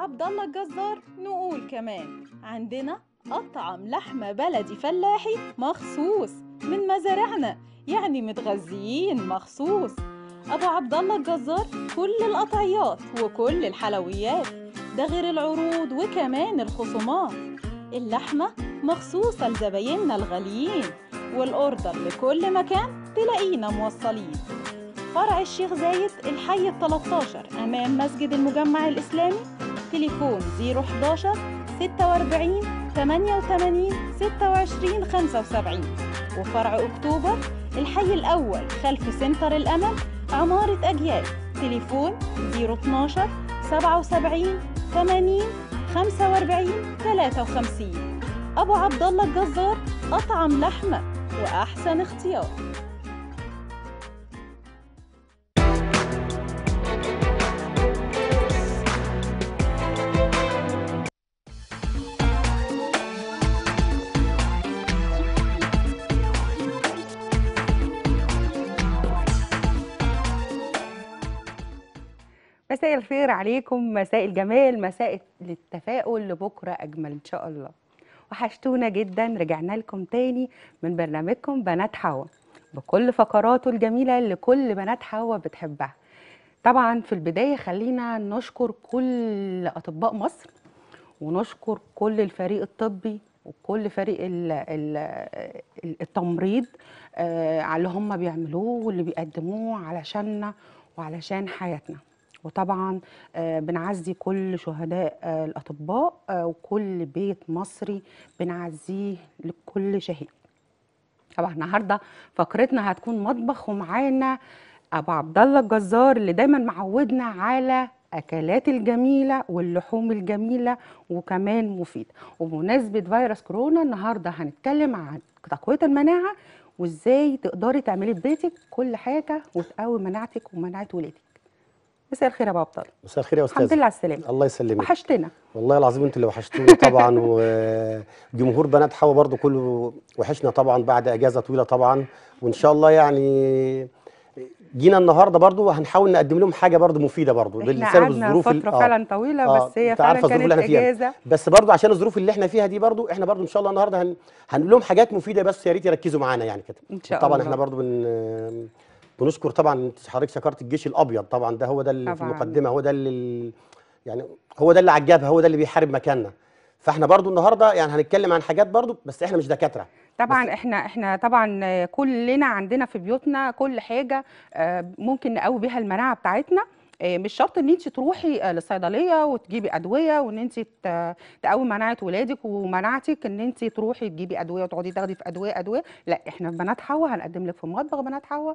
عبد الله الجزار نقول كمان عندنا أطعم لحمة بلدي فلاحي مخصوص من مزارعنا يعني متغذيين مخصوص أبو عبد الله الجزار كل القطعيات وكل الحلويات ده غير العروض وكمان الخصومات اللحمة مخصوصة لزبايننا الغاليين والأوردر لكل مكان تلاقينا موصلين فرع الشيخ زايد الحي ال 13 أمام مسجد المجمع الإسلامي تليفون 011 46 88 26 75 وفرع أكتوبر الحي الأول خلف سنتر الأمل عمارة أجيال تليفون 012 77 80 45 53 أبو عبد الله الجزار أطعم لحمة وأحسن اختيار مساء الخير عليكم مساء الجمال مساء التفاؤل لبكرة أجمل إن شاء الله وحشتونا جدا رجعنا لكم تاني من برنامجكم بنات حوا بكل فقراته الجميلة اللي كل بنات حوا بتحبها طبعا في البداية خلينا نشكر كل أطباء مصر ونشكر كل الفريق الطبي وكل فريق ال ال التمريض آه على اللي هم بيعملوه واللي بيقدموه علشاننا وعلشان حياتنا وطبعا آه، بنعزي كل شهداء آه، الأطباء آه، وكل بيت مصري بنعزيه لكل شهيد طبعا النهارده فقرتنا هتكون مطبخ ومعانا ابو عبد الله الجزار اللي دايما معودنا على اكلات الجميله واللحوم الجميله وكمان مفيده وبمناسبه فيروس كورونا النهارده هنتكلم عن تقويه المناعه وازاي تقدري تعملي في بيتك كل حاجه وتقوي مناعتك ومناعه ولادك مساء الخير يا ابو عبد الله مساء الخير يا استاذ الحمد لله على السلامه الله يسلمك وحشتنا والله العظيم انت اللي وحشتوني طبعا وجمهور بنات حوا برضو كله وحشنا طبعا بعد اجازه طويله طبعا وان شاء الله يعني جينا النهارده برضو هنحاول نقدم لهم حاجه برضو مفيده برضو احنا بسبب قعدنا الظروف ال- فتره آه. فعلا طويله آه، بس هي انت فعلا عارفة الظروف كانت اللي احنا فيها. اجازه بس برضو عشان الظروف اللي احنا فيها دي برضو احنا برضو ان شاء الله النهارده هن... هنقول لهم حاجات مفيده بس يا ريت يركزوا معانا يعني كده ان شاء طبعا الله احنا برضو بن... بنشكر طبعا انت حضرتك شكرت الجيش الابيض طبعا ده هو ده اللي في طبعاً. المقدمه هو ده اللي يعني هو ده اللي على الجبهه هو ده اللي بيحارب مكاننا فاحنا برضو النهارده يعني هنتكلم عن حاجات برضو بس احنا مش دكاتره طبعا احنا احنا طبعا آه، كلنا عندنا في بيوتنا كل حاجه آه، ممكن نقوي بيها المناعه بتاعتنا آه، مش شرط ان انت تروحي آه، للصيدليه وتجيبي ادويه وان انت ت- تقوي مناعه ولادك ومناعتك ان انت تروحي تجيبي ادويه وتقعدي تاخدي في ادويه ادويه لا احنا في بنات حوا هنقدم لك في مطبخ بنات حوا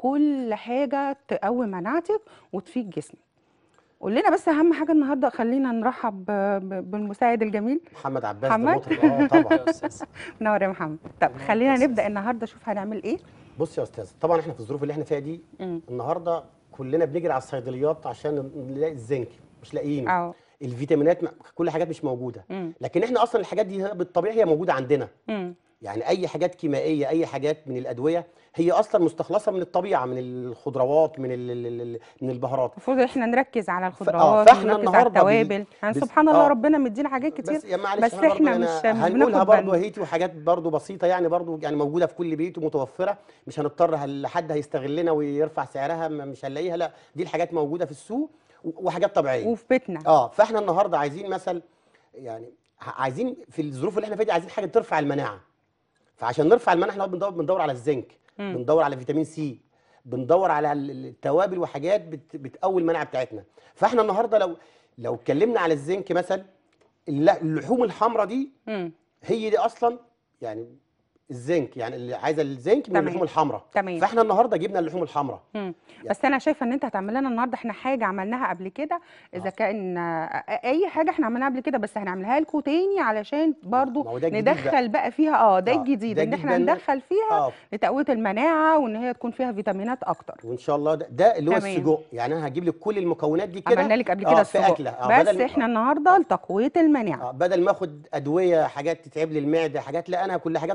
كل حاجه تقوي مناعتك وتفيد جسمك قول لنا بس اهم حاجه النهارده خلينا نرحب ب- ب- بالمساعد الجميل محمد عباس محمد؟ ده مطرب اه طبعا منور يا محمد طب خلينا نبدا النهارده نشوف هنعمل ايه بص يا استاذ طبعا احنا في الظروف اللي احنا فيها دي مم. النهارده كلنا بنجري على الصيدليات عشان نلاقي الزنك مش لاقيينه اه الفيتامينات م- كل حاجات مش موجوده مم. لكن احنا اصلا الحاجات دي هي بالطبيعي هي موجوده عندنا مم. يعني اي حاجات كيميائيه اي حاجات من الادويه هي اصلا مستخلصه من الطبيعه من الخضروات من ال- ال- ال- من البهارات المفروض احنا نركز على آه، الخضروات فإحنا ونركز على النهاردة بال- التوابل يعني بس- سبحان الله آه. ربنا مدينا حاجات كتير بس يا معلش بس أنا برضو إحنا أنا مش- مش هنقولها بناخد برضو بالنا. هيتي وحاجات برضو بسيطه يعني برضو يعني موجوده في كل بيت ومتوفره مش هنضطر هل- حد هيستغلنا ويرفع سعرها م- مش هنلاقيها لا دي الحاجات موجوده في السوق و- وحاجات طبيعيه وفي بيتنا اه فاحنا النهارده عايزين مثل يعني ع- عايزين في الظروف اللي احنا فيها دي عايزين حاجه ترفع المناعه فعشان نرفع المناعه احنا بندور بندور على الزنك مم. بندور على فيتامين سي بندور على ال- ال- التوابل وحاجات بت بتقوي المناعه بتاعتنا فاحنا النهارده لو لو اتكلمنا على الزنك مثلا الل- اللحوم الحمراء دي مم. هي دي اصلا يعني الزنك يعني اللي عايزه الزنك من تمام. اللحوم الحمراء تمام فاحنا النهارده جبنا اللحوم الحمراء مم. بس انا شايفه ان انت هتعمل لنا النهارده احنا حاجه عملناها قبل كده اذا آه. كان آه، اي حاجه احنا عملناها قبل كده بس هنعملها لكم تاني علشان برضو ما هو ده الجديد بقى. ندخل بقى فيها اه ده آه، الجديد ده ان احنا جداً. ندخل فيها اه لتقويه المناعه وان هي تكون فيها فيتامينات اكتر وان شاء الله ده, ده اللي هو تمام. السجق يعني انا هجيب لك كل المكونات دي كده عملنا لك قبل آه، كده في السجق أكلة. آه، بس بدل- احنا النهارده لتقويه المناعه آه، بدل ما اخد ادويه حاجات تتعب لي المعده حاجات لا انا كل حاجات طبيعيه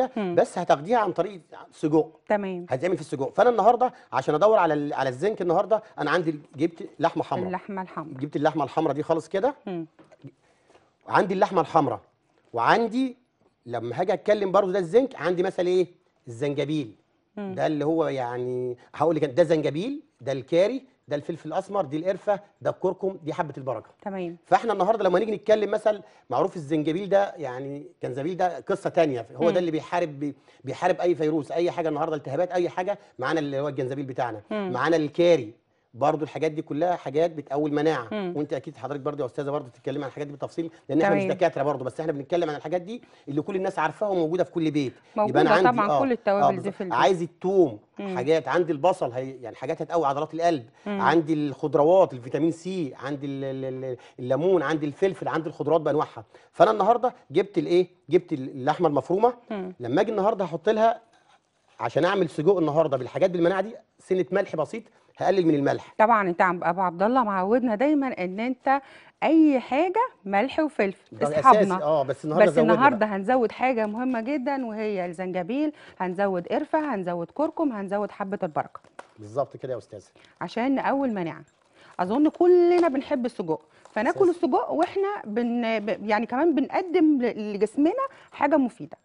حاجه مم. بس هتاخديها عن طريق سجق تمام هتعمل في السجق فانا النهارده عشان ادور على ال- على الزنك النهارده انا عندي جبت لحمه حمراء اللحمه الحمراء جبت اللحمه الحمراء دي خالص كده مم. عندي اللحمه الحمراء وعندي لما هاجي اتكلم برضو ده الزنك عندي مثلا ايه الزنجبيل مم. ده اللي هو يعني هقول لك ده زنجبيل ده الكاري ده الفلفل الاسمر دي القرفه ده الكركم دي حبه البركه تمام فاحنا النهارده لما نيجي نتكلم مثلا معروف الزنجبيل ده يعني كنزبيل ده قصه تانية هو مم. ده اللي بيحارب بي- بيحارب اي فيروس اي حاجه النهارده التهابات اي حاجه معانا اللي هو الجنزبيل بتاعنا مم. معانا الكاري برضو الحاجات دي كلها حاجات بتقوي المناعه مم. وانت اكيد حضرتك برضو يا استاذه برضو تتكلمي عن الحاجات دي بالتفصيل لان احنا مش تمام. دكاتره برضو بس احنا بنتكلم عن الحاجات دي اللي كل الناس عارفاها وموجوده في كل بيت موجودة طبعاً كل التوابل دي بالظبط. في البيت. عايز التوم مم. حاجات عندي البصل هي يعني حاجات هتقوي عضلات القلب مم. عندي الخضروات الفيتامين سي عندي ال- ال- ال- الليمون عندي الفلفل عندي الخضروات بانواعها فانا النهارده جبت الايه جبت اللحمه المفرومه مم. لما اجي النهارده احط لها عشان اعمل سجق النهارده بالحاجات بالمناعه دي سنه ملح بسيط هقلل من الملح طبعا انت عم- ابو عبد الله معودنا دايما ان انت اي حاجه ملح وفلفل ده اصحابنا اساسي اه بس النهارده بس زودنا بقى. النهارده هنزود حاجه مهمه جدا وهي الزنجبيل هنزود قرفه هنزود كركم هنزود حبه البركه بالظبط كده يا استاذ عشان نقوي المناعه اظن كلنا بنحب السجق فناكل أساسي. السجق واحنا بن ب- يعني كمان بنقدم ل- لجسمنا حاجه مفيده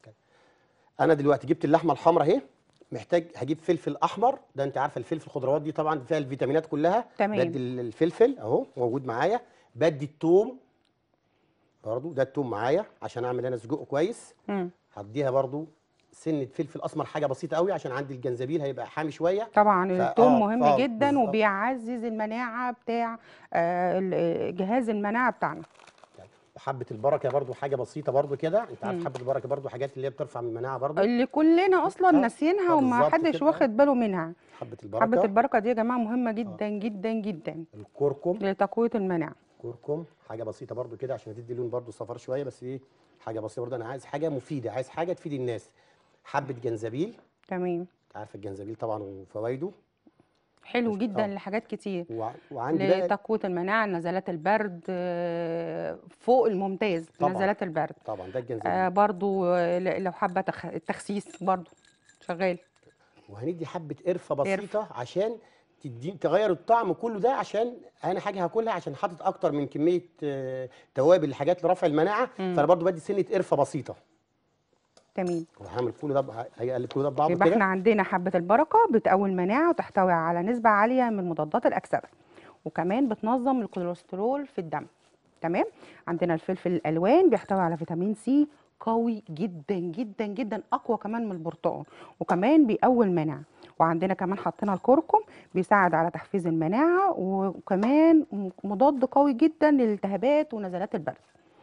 انا دلوقتي جبت اللحمه الحمراء اهي محتاج هجيب فلفل احمر ده انت عارفه الفلفل الخضروات دي طبعا فيها الفيتامينات كلها تمام. بدي ال- الفلفل اهو موجود معايا بدي الثوم برضو ده الثوم معايا عشان اعمل انا سجق كويس مم. هديها برضو سنه فلفل اسمر حاجه بسيطه قوي عشان عندي الجنزبيل هيبقى حامي شويه طبعا فا- الثوم آه، مهم آه، جدا بالظبط. وبيعزز المناعه بتاع آه، ال- جهاز المناعه بتاعنا وحبه البركه برضو حاجه بسيطه برضو كده انت عارف مم. حبه البركه برضو حاجات اللي هي بترفع من المناعه برضو اللي كلنا اصلا آه، ناسيينها آه، وما بالظبط حدش كده، واخد باله منها حبه البركه حبه البركه دي يا جماعه مهمه جدا جدا جدا الكركم لتقويه المناعه كركم حاجه بسيطه برضو كده عشان تدي لون برضو صفار شويه بس ايه حاجه بسيطه برضو انا عايز حاجه مفيده عايز حاجه تفيد الناس حبه جنزبيل تمام انت عارف الجنزبيل طبعا وفوائده حلو مش- جدا آه. لحاجات كتير وع- وعندي بقى لتقويه المناعه نزلات البرد آه، فوق الممتاز طبعاً. نزلات البرد طبعا ده الجنزبيل آه برضو آه، ل- لو حابه تخ- التخسيس برضو شغال وهندي حبه قرفه بسيطه عشان تدي تغير الطعم كله ده عشان انا حاجه هاكلها عشان حاطط اكتر من كميه آه، توابل حاجات لرفع المناعه مم. فانا برضو بدي سنه قرفه بسيطه تمام وهعمل كل ده ب- هيقلب كل ده ببعضه يبقى احنا كده عندنا حبة البركة بتقوي المناعة وتحتوي على نسبة عالية من مضادات الأكسدة وكمان بتنظم الكوليسترول في الدم تمام عندنا الفلفل الألوان بيحتوي على فيتامين سي قوي جدا جدا جدا أقوى كمان من البرتقال وكمان بيقوي المناعة وعندنا كمان حطينا الكركم بيساعد على تحفيز المناعة وكمان مضاد قوي جدا للالتهابات ونزلات البرد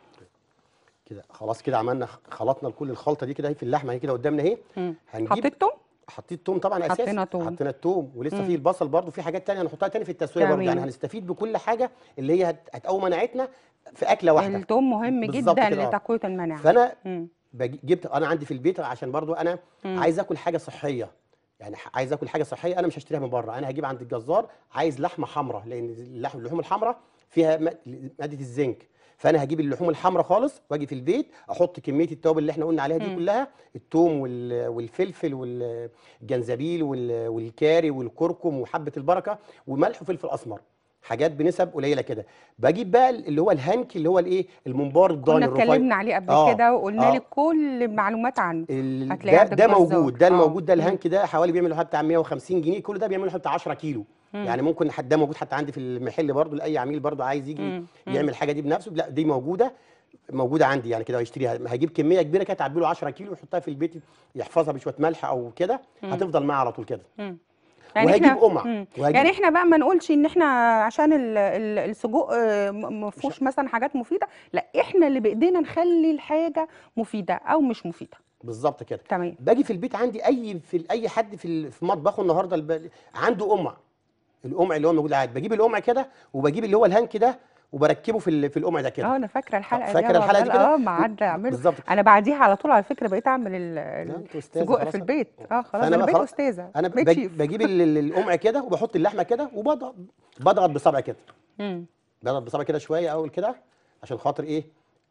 كده خلاص كده عملنا خلطنا كل الخلطه دي كده اهي في اللحمه اهي كده قدامنا اهي مم. هنجيب حطيت توم حطيت توم طبعا اساسي حطينا توم. حطينا التوم ولسه مم. في البصل برضو في حاجات تانية هنحطها تاني في التسويه برضو يعني تمام. هنستفيد بكل حاجه اللي هي هت- هتقوي مناعتنا في اكله واحده التوم مهم بالظبط جدا كده، آه. لتقوية المناعة فانا مم. بجي- جبت انا عندي في البيت عشان برضو انا مم. عايز اكل حاجه صحيه يعني ح- عايز اكل حاجه صحيه انا مش هشتريها من بره انا هجيب عند الجزار عايز لحمه حمراء لان اللحم اللحوم الحمراء فيها م- ماده الزنك فانا هجيب اللحوم الحمراء خالص واجي في البيت احط كميه التوابل اللي احنا قلنا عليها دي مم. كلها الثوم وال- والفلفل والجنزبيل وال- والكاري والكركم وحبه البركه وملح وفلفل اسمر حاجات بنسب قليله كده بجيب بقى اللي هو الهانك اللي هو الايه الممبار الضاني كنا الرفيع اتكلمنا عليه قبل آه، كده وقلنا آه. لك كل المعلومات عنه ال- هتلاقيه ده عند ده الجزار. موجود ده آه. الموجود ده مم. الهانك ده حوالي بيعمل حوالي بتاع 150 جنيه كل ده بيعمل حوالي بتاع 10 كيلو مم. يعني ممكن حد ده موجود حتى عندي في المحل برضو لاي عميل برضو عايز يجي مم. مم. يعمل الحاجه دي بنفسه لا دي موجوده موجوده عندي يعني كده هيشتريها هجيب كميه كبيره كده تعبي له 10 كيلو يحطها في البيت يحفظها بشويه ملح او كده مم. هتفضل معاه على طول كده مم. وهجيب احنا قمع مم. وهجيب يعني احنا بقى ما نقولش ان احنا عشان ال- ال- السجق آه، م- ما فيهوش مثلا حاجات مفيده لا احنا اللي بايدينا نخلي الحاجه مفيده او مش مفيده بالظبط كده تمام باجي في البيت عندي اي في اي حد في ال- في مطبخه النهارده الب... عنده قمع القمع اللي هو موجود عادي بجيب القمع كده وبجيب اللي هو الهانك ده وبركبه في ال- في القمع ده كده اه انا فاكره الحلقه دي فاكرة يا الحلقة دي بابا. كده؟ اه ما عدى اعمله بالظبط انا بعديها على طول على فكره بقيت اعمل ال- لا، ال- انت أستاذة السجق خلاص. في البيت اه خلاص فأنا انا بقى بقيت خلاص- استاذه انا بقيت بج- شيف بجيب ال- ال- القمع كده وبحط اللحمه كده وبضغط بضغط بصبعي كده مم. بضغط بصبعي كده شويه اول كده عشان خاطر ايه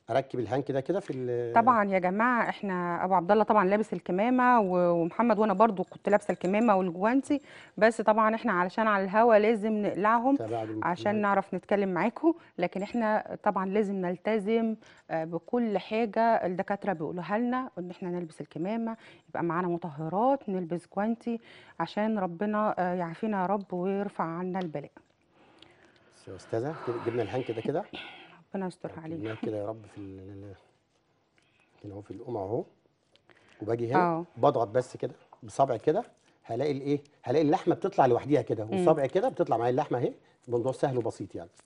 اركب الهان كده كده في ال- طبعا يا جماعه احنا ابو عبد الله طبعا لابس الكمامه و- ومحمد وانا برضو كنت لابسه الكمامه والجوانتي بس طبعا احنا علشان على الهوا لازم نقلعهم تابع له عشان المايك. نعرف نتكلم معاكم لكن احنا طبعا لازم نلتزم آه، بكل حاجه الدكاتره بيقولوها لنا ان احنا نلبس الكمامه يبقى معانا مطهرات نلبس جوانتي عشان ربنا آه، يعافينا يا رب ويرفع عنا البلاء بس يا استاذه كده جبنا الهان كده كده ربنا يستر علينا ركبناه كده يا رب في ال- ال- هنا اهو في القمع اهو وباجي هنا اه. بضغط بس كده بصبعي كده هلاقي الايه هلاقي اللحمه بتطلع لوحديها كده وصبعي كده بتطلع معايا اللحمه اهي الموضوع سهل وبسيط يعني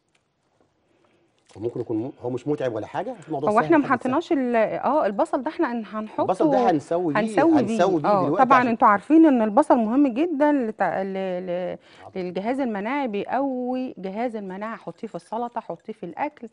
وممكن يكون م- هو مش متعب ولا حاجه الموضوع هو سهل احنا ما حاجة سهلة. حطيناش ال- اه البصل ده احنا هنحطه البصل ده هنسوي بيه هنسوي بيه هنسوي بيه اه دلوقتي طبعا عشان- انتوا عارفين ان البصل مهم جدا لتع... ل... ل... للجهاز المناعي بيقوي جهاز المناعه حطيه في السلطه حطيه في الاكل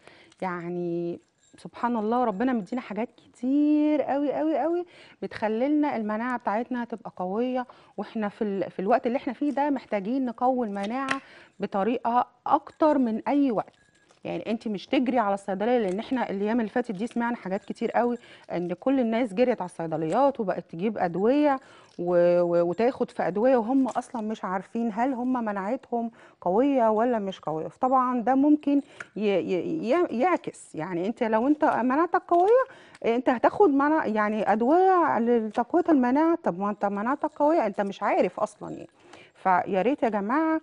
يعني سبحان الله ربنا مدينا حاجات كتير قوي قوي قوي بتخلي لنا المناعه بتاعتنا تبقى قويه واحنا في ال... في الوقت اللي احنا فيه ده محتاجين نقوي المناعه بطريقه اكتر من اي وقت يعني انت مش تجري على الصيدليه لان احنا الايام اللي فاتت دي سمعنا حاجات كتير قوي ان كل الناس جريت على الصيدليات وبقت تجيب ادويه و... و... وتاخد في ادويه وهم اصلا مش عارفين هل هم مناعتهم قويه ولا مش قويه فطبعا ده ممكن ي... ي... ي... يعكس يعني انت لو انت مناعتك قويه انت هتاخد منع... يعني ادويه لتقويه المناعه طب ما انت مناعتك قويه انت مش عارف اصلا يعني فيا ريت يا جماعه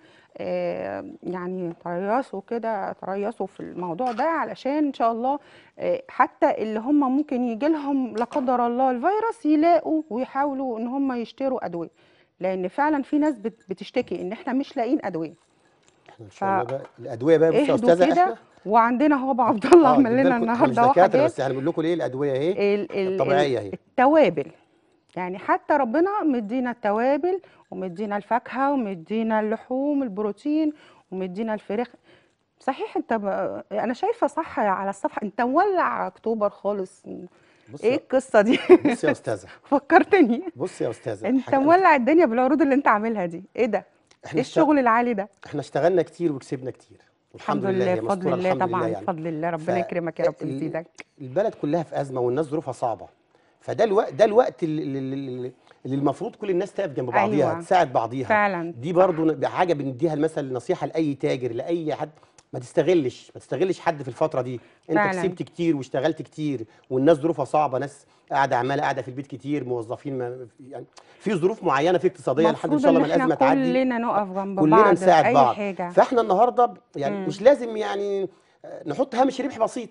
آه، يعني تريثوا كده تريثوا في الموضوع ده علشان ان شاء الله آه، حتى اللي هم ممكن يجي لهم لا قدر الله الفيروس يلاقوا ويحاولوا ان هم يشتروا ادويه لان فعلا في ناس بت- بتشتكي ان احنا مش لاقيين ادويه احنا ان شاء الله بقى الادويه بقى بصي يا اهدوا استاذه كده احنا وعندنا هو ابو عبد الله اه عمل جبنا لنا لكم- احنا مش النهارده دكاتره حاجات بس احنا بنقول لكم ايه الادويه اهي ال- ال- الطبيعيه ال- اهي التوابل يعني حتى ربنا مدينا التوابل ومدينا الفاكهه ومدينا اللحوم البروتين ومدينا الفراخ صحيح انت ب... انا شايفه صح على الصفحه انت مولع اكتوبر خالص بصي ايه يا- القصه دي بصي يا استاذه فكرتني بصي يا استاذه انت حاجة- مولع الدنيا بالعروض اللي انت عاملها دي ايه ده احنا ايه اشت- الشغل العالي ده احنا اشتغلنا كتير وكسبنا كتير الحمد والحمد لله هي بفضل مستورة الله الحمد طبعا يعني. بفضل الله ف- ربنا يكرمك يا رب ال- ويزيدك البلد كلها في ازمه والناس ظروفها صعبه فده الوقت ده الوقت اللي, اللي, اللي المفروض كل الناس تقف جنب بعضيها أيوة. تساعد بعضيها فعلا دي برضو ن- حاجه بنديها المثل نصيحه لاي تاجر لاي حد ما تستغلش ما تستغلش حد في الفتره دي انت فعلا. كسبت كتير واشتغلت كتير والناس ظروفها صعبه ناس قاعده عماله قاعده في البيت كتير موظفين ما يعني في ظروف معينه في اقتصاديه لحد ان المفروض شاء الله ان ما احنا الازمه تعدي كلنا نقف جنب كلنا بعض في نساعد اي بعض حاجه فاحنا النهارده يعني مم. مش لازم يعني آه، نحط هامش ربح بسيط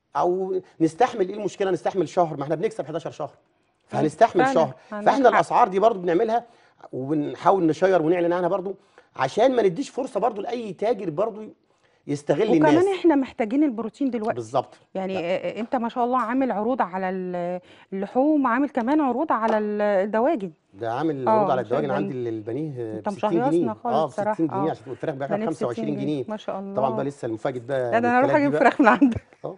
او نستحمل ايه المشكله نستحمل شهر ما احنا بنكسب 11 شهر فهنستحمل فعلا، شهر عندك فاحنا حق. الاسعار دي برضو بنعملها وبنحاول نشير ونعلن عنها برضو عشان ما نديش فرصه برضو لاي تاجر برضو يستغل الناس وكمان احنا محتاجين البروتين دلوقتي بالظبط يعني آه، انت ما شاء الله عامل عروض على ال- اللحوم عامل كمان عروض على ال- الدواجن ده عامل اه، عروض على ما شاء الدواجن الله. عندي البنيه انت ب 60 جنيه مشهيصنا خالص اه ب 60 بصراحة، جنيه اه. عشان الفراخ بقى بنات 60 25 جنيه. جنيه ما شاء الله طبعا بقى لسه المفاجئ بقى لا ده انا اروح للكلاب دي اجيب بقى. فراخ من عندك اه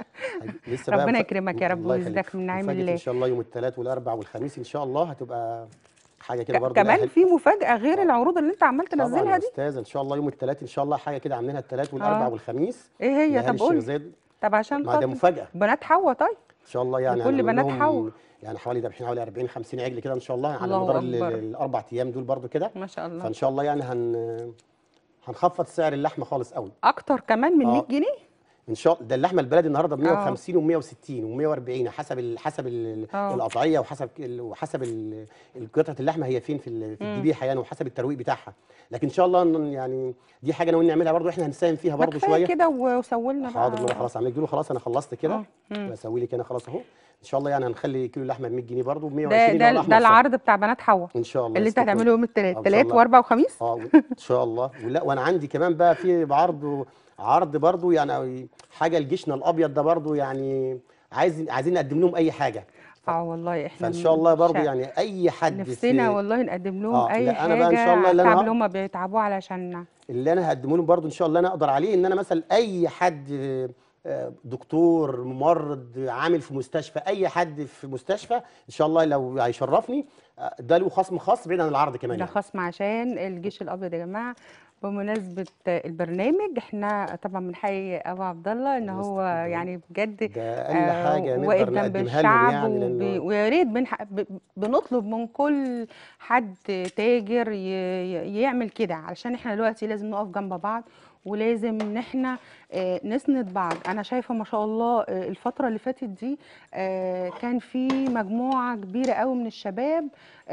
لسه بقى ربنا مف- يكرمك يا رب الله ويزيدك يخليك. من نعم مفاجأة الله. ان شاء الله يوم الثلاث والاربع والخميس ان شاء الله هتبقى حاجه كده ك- برضه كمان لأهل- في مفاجأة غير اه. العروض اللي انت عمال طبعا تنزلها يا دي استاذ ان شاء الله يوم الثلاث ان شاء الله حاجه كده عاملينها الثلاث والاربع اه. والخميس ايه هي لأهالي طب الشيخ قول زايد طب عشان ما ده خاطر مفاجاه بنات حوا طيب ان شاء الله يعني لكل هنعمل بنات لهم حوا. يعني حوالي ذابحين حوالي 40 50 عجل كده ان شاء الله على الله مدار ال- أكبر. الاربع ايام دول برضو كده ما شاء الله فان شاء الله يعني هن هنخفض سعر اللحمه خالص قوي اكتر كمان من 100 اه. جنيه ان شاء الله ده اللحمه البلدي النهارده ب اه. 150 و160 و140 حسب ال حسب ال اه. القطعيه وحسب ال وحسب ال- قطعه اللحمه هي فين في ال- في مم. الذبيحه يعني وحسب الترويق بتاعها لكن ان شاء الله إن يعني دي حاجه ناويين نعملها برضو احنا هنساهم فيها ما برضو كفايه شويه كده وسوي حاضر بقى ما خلاص عملت له خلاص انا خلصت كده اه. مم. بسوي لك انا خلاص اهو ان شاء الله يعني هنخلي كيلو اللحمه ب 100 جنيه برضو ب ده 120 ده لو لحمه ده وصل. العرض بتاع بنات حوا ان شاء الله اللي انت يستر هتعمله يوم الثلاث آه، إن شاء ثلاث الله. واربع وخميس اه ان شاء الله ولا وانا عندي كمان بقى في بعرض عرض برضو يعني حاجه لجيشنا الابيض ده برضو يعني عايز عايزين نقدم لهم اي حاجه اه والله احنا فان شاء الله برضو شا- يعني اي حد نفسنا في والله نقدم لهم اه، اي لا، حاجه أنا بقى إن شاء الله اللي أنا تعب هق- اللي هم بيتعبوا علشان اللي انا هقدمه لهم برضو ان شاء الله انا اقدر عليه ان انا مثلا اي حد آه، دكتور ممرض عامل في مستشفى اي حد في مستشفى ان شاء الله لو هيشرفني آه، ده له خصم خاص بعيد عن العرض كمان ده يعني. خصم عشان الجيش الابيض يا جماعه بمناسبة البرنامج احنا طبعا بنحيي ابو عبد الله ان الله هو يستر يعني بجد ده اقل آه، حاجه واقف نقدر جنب نقدمها لهم الشعب يعني وبي- لانه ويا ريت بنح- ب- بنطلب من كل حد تاجر ي- ي- يعمل كده علشان احنا دلوقتي لازم نقف جنب بعض ولازم ان احنا آه، نسند بعض انا شايفه ما شاء الله آه، الفتره اللي فاتت دي آه، كان في مجموعه كبيره قوي من الشباب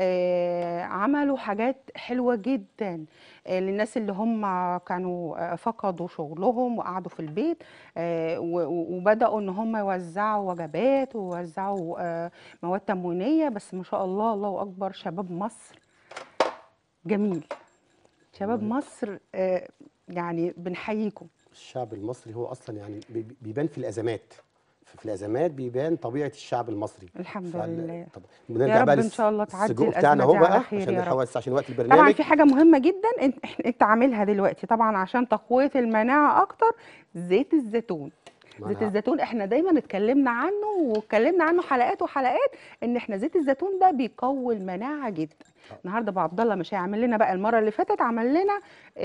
آه، عملوا حاجات حلوه جدا آه، للناس اللي هم كانوا آه، فقدوا شغلهم وقعدوا في البيت آه، و- و- وبداوا ان هم يوزعوا وجبات ويوزعوا آه، مواد تموينيه بس ما شاء الله الله اكبر شباب مصر جميل شباب والله مصر آه، يعني بنحييكم الشعب المصري هو اصلا يعني بي- بيبان في الازمات في في الازمات بيبان طبيعه الشعب المصري الحمد فال- لله طب يا بنرجع رب بقى ان شاء الله تعدي للسجق الازمه بتاعنا دي اهو على بقى خير عشان يا رب نحاول عشان وقت طبعا البرنامج في حاجه مهمه جدا انت إحنا- انت عاملها دلوقتي طبعا عشان تقويه المناعه اكتر زيت الزيتون ما زيت أنا الزيتون احنا دايما اتكلمنا عنه واتكلمنا عنه حلقات وحلقات ان احنا زيت الزيتون ده بيقوي المناعه جدا النهارده ابو عبد الله مش هيعمل لنا بقى المره اللي فاتت عمل لنا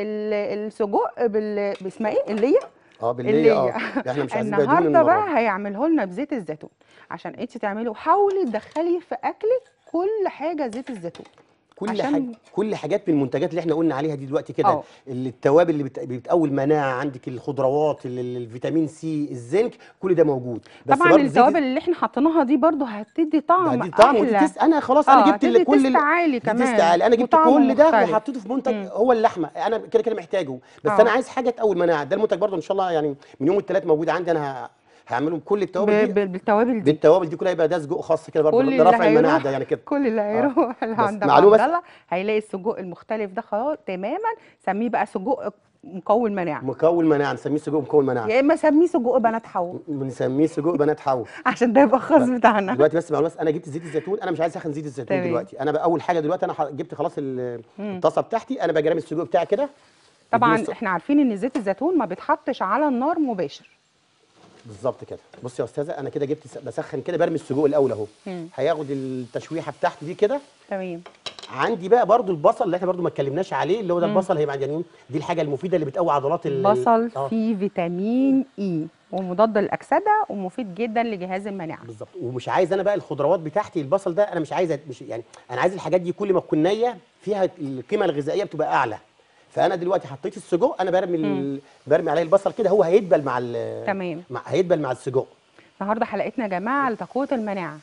ال- السجق بال باسمها ايه اللي هي اه بالليل اللي اه هي احنا مش عايزين بقى دهون النهارده المره بقى دي هيعمله لنا بزيت الزيتون عشان انت تعملوا حاولي تدخلي في اكلك كل حاجه زيت الزيتون كل عشان- حاجه كل حاجات من المنتجات اللي احنا قلنا عليها دي دلوقتي كده اه. اللي التوابل اللي بت- بتقوي المناعه عندك الخضروات ال- ال- الفيتامين سي الزنك كل ده موجود بس طبعا برضه زيت التوابل اللي احنا حطيناها دي برضو هتدي طعم ده دي طعم ودي احلى تيست انا خلاص انا اه جبت اللي هتدي كل تيست عالي دي كمان تيست عالي انا جبت وطعمه كل ده مختلف. وحطيته في منتج مم. هو اللحمه انا كده كده محتاجه بس اه. انا عايز حاجه تقوي المناعه ده المنتج برضه ان شاء الله يعني من يوم الثلاث موجود عندي انا ه- هعمله بكل التوابل ب- دي ب- بالتوابل دي بالتوابل دي كلها يبقى ده سجق خاص كده برضه كل اللي لرفع المناعه هيروح ده يعني كده كل اللي هيروح اللي بس عند ابو معلومة عبد بس- الله هيلاقي السجق المختلف ده خلاص تماما سميه بقى سجق مقوي المناعه مكون مناعه نسميه سجق مكون مناعه يا اما سميه سجق بنات حوا بنسميه سجق بنات حوا عشان ده يبقى خاص بتاعنا دلوقتي بس معلومه بس انا جبت زيت الزيتون انا مش عايز اسخن زيت الزيتون تمام. دلوقتي انا بقى اول حاجه دلوقتي انا ح- جبت خلاص ال- مم. الطاسه بتاعتي انا بقى رامي السجق بتاعي كده طبعا اديله الص- احنا عارفين ان زيت الزيتون ما بيتحطش على النار مباشر بالظبط كده بص يا استاذه انا كده جبت س- بسخن كده برمي السجق الاول اهو مم. هياخد التشويحه بتاعته دي كده تمام عندي بقى برضو البصل اللي احنا برضو ما اتكلمناش عليه اللي هو ده مم. البصل هيبقى يعني دي الحاجه المفيده اللي بتقوي عضلات ال- البصل اه فيه فيتامين اي ومضاد للاكسده ومفيد جدا لجهاز المناعه بالظبط ومش عايز انا بقى الخضروات بتاعتي البصل ده انا مش عايز مش يعني انا عايز الحاجات دي كل ما تكون نيه فيها القيمه الغذائيه بتبقى اعلى فانا دلوقتي حطيت السجق انا برمي ال... برمي عليه البصل كده هو هيدبل مع ال... تمام مع هيدبل مع السجق النهارده حلقتنا يا جماعه لتقويه المناعه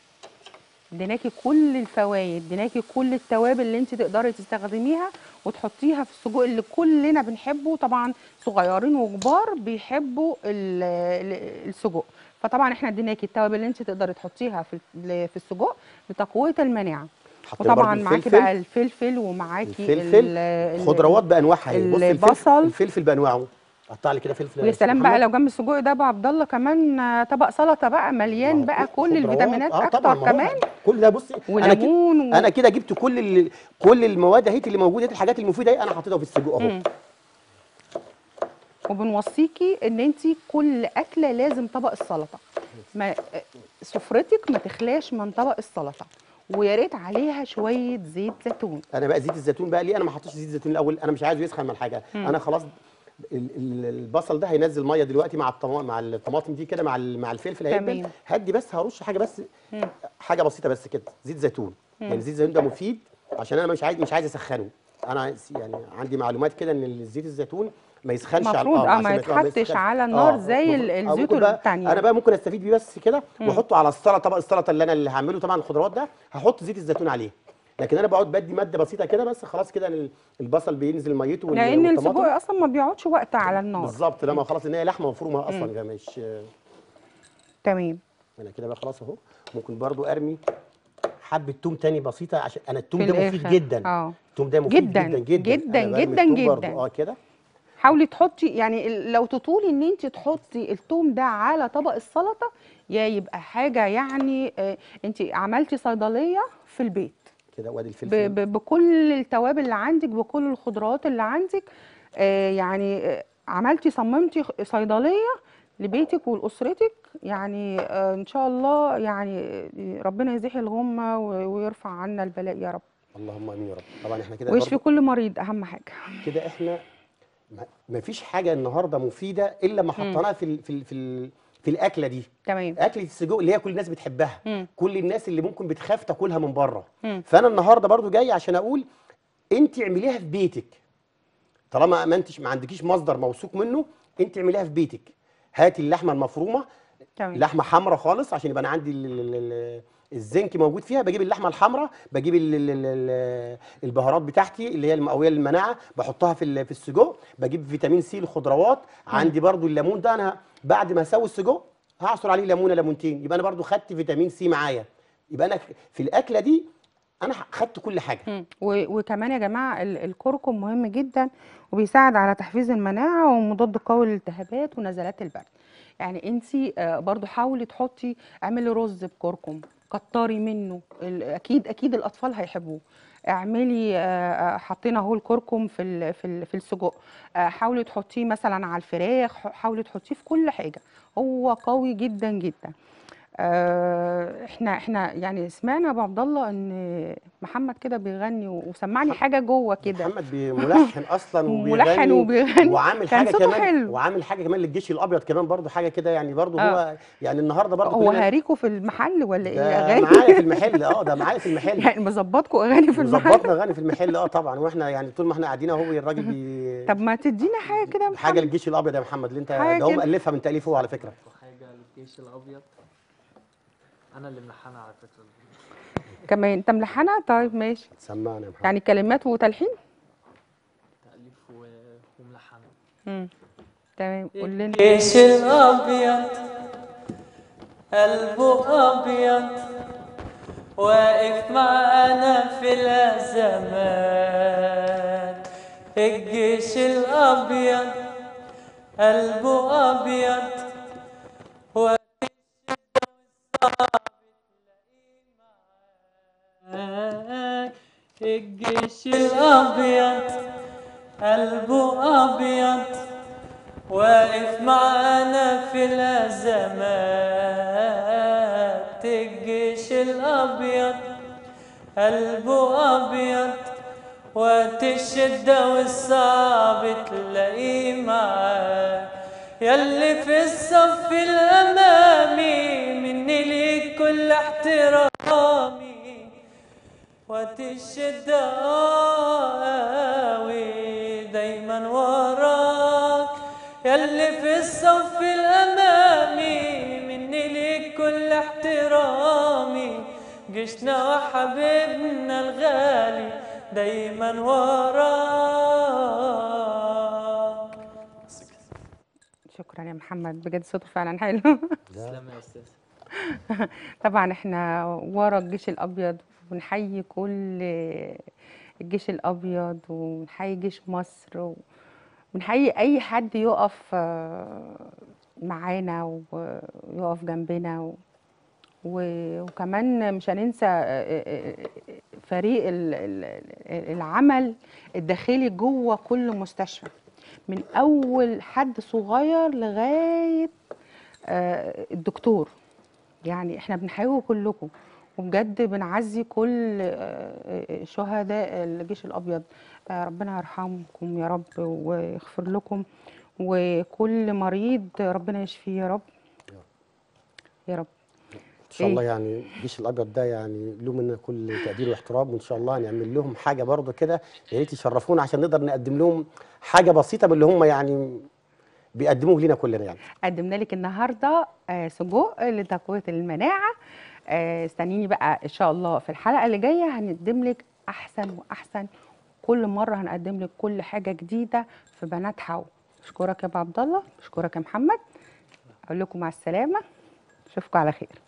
اديناكي كل الفوائد اديناكي كل التوابل اللي انت تقدري تستخدميها وتحطيها في السجق اللي كلنا بنحبه طبعا صغيرين وكبار بيحبوا ال- ال- السجق فطبعا احنا اديناكي التوابل اللي انت تقدري تحطيها في ال- في السجق لتقويه المناعه حطينا وطبعا برضو معاكي الفلفل. بقى الفلفل ومعاكي الفلفل ال- ال- خضروات بانواعها اهي بص الفلفل البصل. الفلفل بانواعه قطع لي كده فلفل ويا يا سلام أستاذ بقى محمد. لو جنب السجق ده ابو عبد الله كمان آه، طبق سلطه بقى مليان ما هو بقى كل خضروات. الفيتامينات اه اكتر طبعا ما هو كمان كل ده بصي انا كده وليمون و... انا كده جبت كل ال... كل المواد اهيت اللي موجوده دي الحاجات المفيده اهي انا حطيتها في السجق اهو مم. وبنوصيكي ان انت كل اكله لازم طبق السلطه ما سفرتك ما تخلاش من طبق السلطه ويا ريت عليها شويه زيت زيتون انا بقى زيت الزيتون بقى ليه انا ما حطيتش زيت الزيتون الاول انا مش عايزه يسخن من الحاجه انا خلاص ال- ال- البصل ده هينزل ميه دلوقتي مع الطما... مع الطماطم دي كده مع ال- مع الفلفل هيدبل تمام. هدي بس هرش حاجه بس حاجه بسيطه بس كده زيت زيتون يعني زيت الزيتون ده مفيد عشان انا مش عايز مش عايز اسخنه انا عايز- يعني عندي معلومات كده ان زيت الزيتون ما يسخنش على المفروض اه عشان ما يطلع- يتحطش يسخنش. على النار زي ال- المفروض- آه، الزيوت ممكن بقى التانية. انا بقى ممكن استفيد بيه بس كده واحطه على السلطه طبق السلطه اللي انا اللي هعمله طبعا الخضروات ده هحط زيت الزيتون عليه لكن انا بقعد بدي ماده بسيطه كده بس خلاص كده ال- البصل بينزل ميته وال- لان والطماطم. السجق اصلا ما بيقعدش وقت على النار بالظبط لما خلاص ان هي لحمه مفرومه اصلا كده مش تمام انا كده بقى خلاص اهو ممكن برضو ارمي حبه توم تاني بسيطه عشان انا التوم في ده مفيد الآخر. جدا اه التوم ده مفيد جداً، جدا جدا جداً، أنا برمي جداً، التوم برضو جداً. اه كده حاولي تحطي يعني ال- لو تطولي ان انت تحطي الثوم ده على طبق السلطه يا يبقى حاجه يعني آه، انت عملتي صيدليه في البيت كده وادي ب- الفلفل ب- بكل التوابل اللي عندك بكل الخضروات اللي عندك آه، يعني آه، عملتي صممتي خ- صيدليه لبيتك ولاسرتك يعني آه، ان شاء الله يعني آه، ربنا يزيح الغمه و- ويرفع عنا البلاء يا رب اللهم امين يا رب طبعا احنا كده ويشفي برضو كل مريض اهم حاجه كده احنا ما- ما فيش حاجه النهارده مفيده الا ما حطيناها في ال في ال في, ال في الاكله دي تمام اكله السجق اللي هي كل الناس بتحبها مم. كل الناس اللي ممكن بتخاف تاكلها من بره مم. فانا النهارده برضو جاي عشان اقول انت اعمليها في بيتك طالما ما انتش ما عندكيش مصدر موثوق منه انت اعمليها في بيتك هاتي اللحمه المفرومه تمام لحمه حمراء خالص عشان يبقى انا عندي ال- ال- ال- الزنك موجود فيها بجيب اللحمه الحمراء بجيب ال- ال- ال- ال- البهارات بتاعتي اللي هي المقويه للمناعه بحطها في ال- في السجق بجيب فيتامين سي الخضروات عندي برضو الليمون ده انا بعد ما اسوي السجق هعصر عليه ليمونه ليمونتين يبقى انا برضو خدت فيتامين سي معايا يبقى انا في الاكله دي انا خدت كل حاجه مم. و- وكمان يا جماعه ال- الكركم مهم جدا وبيساعد على تحفيز المناعه ومضاد قوي للالتهابات ونزلات البرد يعني انت برضو حاولي تحطي اعملي رز بكركم كتري منه ال- اكيد اكيد الاطفال هيحبوه اعملي آه، آه، حطينا اهو الكركم في ال- في ال- في السجق آه، حاولي تحطيه مثلا على الفراخ ح- حاولي تحطيه في كل حاجه هو قوي جدا جدا آه، احنا احنا يعني سمعنا يا ابو عبد الله ان محمد كده بيغني و- وسمعني حاجه جوه كده محمد بي- ملحن اصلا ملحن وبيغني وبيغني وعامل كان حاجه صوته كمان حلو. وعامل حاجه كمان للجيش الابيض كمان برضو حاجه كده يعني برضو آه. هو يعني النهارده برضو هو كلنا- هاريكوا في المحل ولا ايه ده اغاني معايا في المحل اه ده معايا في المحل يعني مظبطكوا اغاني في المحل مظبطنا اغاني في المحل اه طبعا واحنا يعني طول ما احنا قاعدين اهو الراجل بي طب ما تدينا حاجه كده يا حاجه محمد للجيش الابيض يا محمد اللي انت حاجة ده هو كده. مؤلفها من تاليفه هو على فكره وحاجة للجيش الأبيض أنا اللي ملحنها على فكرة كمان انت ملحنها طيب ماشي سمعنا يا محمد يعني كلمات وتلحين تأليف و- وملحنة امم تمام قول لنا الجيش الأبيض قلبه أبيض واقف معانا في الأزمات الجيش الأبيض قلبه أبيض واقف معاك الجيش الأبيض قلبه أبيض واقف معانا في الأزمات الجيش الأبيض قلبه أبيض وقت الشدة والصعب تلاقيه معاه يلي في الصف الأمامي مني ليك كل احترامي وقت الشدة قوي دايما وراك يلي في الصف الأمامي مني ليك كل احترامي جيشنا وحبيبنا الغالي دايما وراك شكرا يا محمد بجد صوته فعلا حلو تسلم يا أستاذ طبعا احنا ورا الجيش الابيض ونحيي كل الجيش الابيض ونحيي جيش مصر ونحيي اي حد يقف آه، معانا ويقف جنبنا و- و- وكمان مش هننسى آه، آه، فريق ال- ال- العمل الداخلي جوه كل مستشفى من اول حد صغير لغايه آه، الدكتور يعني احنا بنحييكم كلكم وبجد بنعزي كل آه، شهداء الجيش الابيض آه، ربنا يرحمكم يا رب ويغفر لكم وكل مريض ربنا يشفيه يا رب يا رب ان شاء إيه؟ الله يعني الجيش الابيض ده يعني له منا كل تقدير واحترام وان شاء الله هنعمل لهم حاجه برضه كده يا ريت يشرفونا عشان نقدر نقدم لهم حاجه بسيطه من اللي هم يعني بيقدموه لنا كلنا يعني قدمنا لك النهارده آه، سجق لتقويه المناعه آه، استنيني بقى ان شاء الله في الحلقه اللي جايه هنقدم لك احسن واحسن كل مره هنقدم لك كل حاجه جديده في بنات حو اشكرك يا ابو عبد الله اشكرك يا محمد اقول لكم مع السلامه اشوفكم على خير